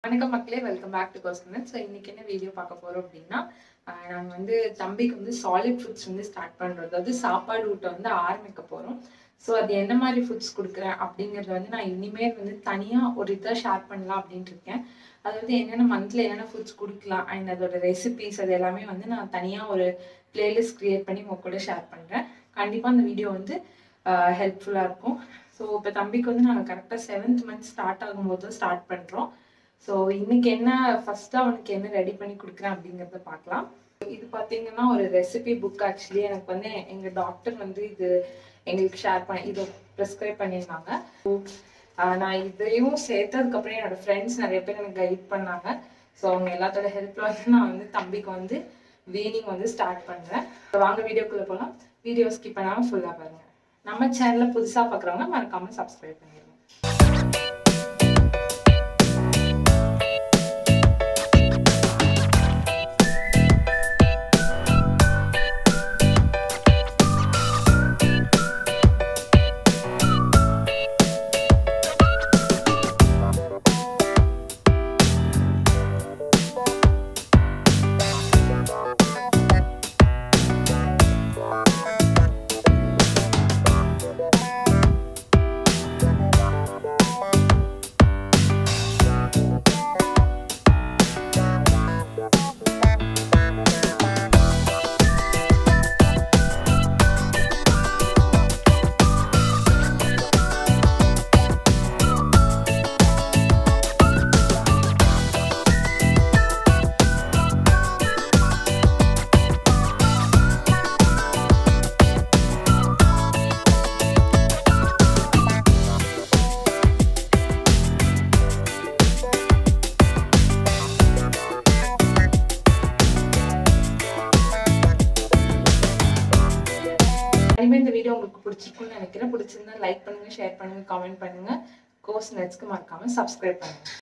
வணக்கம் மக்களே welcome back to கோஸ்கனட் ஸோ இன்னைக்கு என்ன வீடியோ பார்க்க போறோம் அப்படின்னா ஆஹ் நாங்க வந்து தம்பிக்கு வந்து சாலிட் ஃபுட்ஸ் வந்து ஸ்டார்ட் பண்றோம் அதாவது சாப்பாடு ஊட்ட வந்து ஆரம்பிக்க போறோம் ஸோ அது என்ன மாதிரி ஃபுட்ஸ் கொடுக்குறேன் அப்படிங்கறத வந்து நான் இனிமேல் வந்து தனியா ஒரு இதை ஷேர் பண்ணலாம் அப்படின்ட்டு இருக்கேன் அதாவது என்னென்ன மந்த்ல என்னென்ன ஃபுட்ஸ் கொடுக்கலாம் அண்ட் அதோட ரெசிபிஸ் அது எல்லாமே வந்து நான் தனியா ஒரு பிளேலிஸ்ட் கிரியேட் பண்ணி உங்க கூட ஷேர் பண்றேன் கண்டிப்பா அந்த வீடியோ வந்து ஹெல்ப்ஃபுல்லா இருக்கும் ஸோ இப்போ தம்பிக்கு வந்து நாங்கள் கரெக்டாக செவன்த் மந்த் ஸ்டார்ட் ஆகும்போது ஸ்டார்ட் பண்ணுறோம் ஸோ இன்னைக்கு என்ன ஃபர்ஸ்ட் அவனுக்கு என்ன ரெடி பண்ணி கொடுக்குறேன் அப்படிங்கிறத பார்க்கலாம் இது பார்த்தீங்கன்னா ஒரு ரெசிபி புக் ஆக்சுவலி எனக்கு வந்து எங்கள் டாக்டர் வந்து இது எங்களுக்கு ஷேர் பண்ணி இதை ப்ரிஸ்கிரைப் பண்ணியிருந்தாங்க So, ஆஹ் நான் இதையும் சேர்த்ததுக்கப்புறம் என்னோட ஃப்ரெண்ட்ஸ் நிறைய பேர் எனக்கு கைட் பண்ணாங்க ஸோ அவங்க எல்லாத்தோட ஹெல்ப்ல வந்து நான் வந்து தம்பிக்கு வந்து வீனிங் வந்து ஸ்டார்ட் பண்ணுறேன் வாங்க வீடியோக்குள்ளே போகலாம் வீடியோ ஸ்கிப் பண்ணாமல் ஃபுல்லாக பாருங்க நம்ம சேனலை புதுசாக பார்க்குறவங்க மறக்காமல் சப்ஸ்கிரைப் பண்ணிடுங்க இனிமேல் இந்த வீடியோ உங்களுக்கு பிடிச்சிருக்கும்னு நினைக்கிறேன் பிடிச்சிருந்தா லைக் பண்ணுங்க ஷேர் பண்ணுங்க கமெண்ட் பண்ணுங்க கோர்ஸ் நெட்ஸ்க்கு மறக்காம சப்ஸ்கிரைப் பண்ணுங்க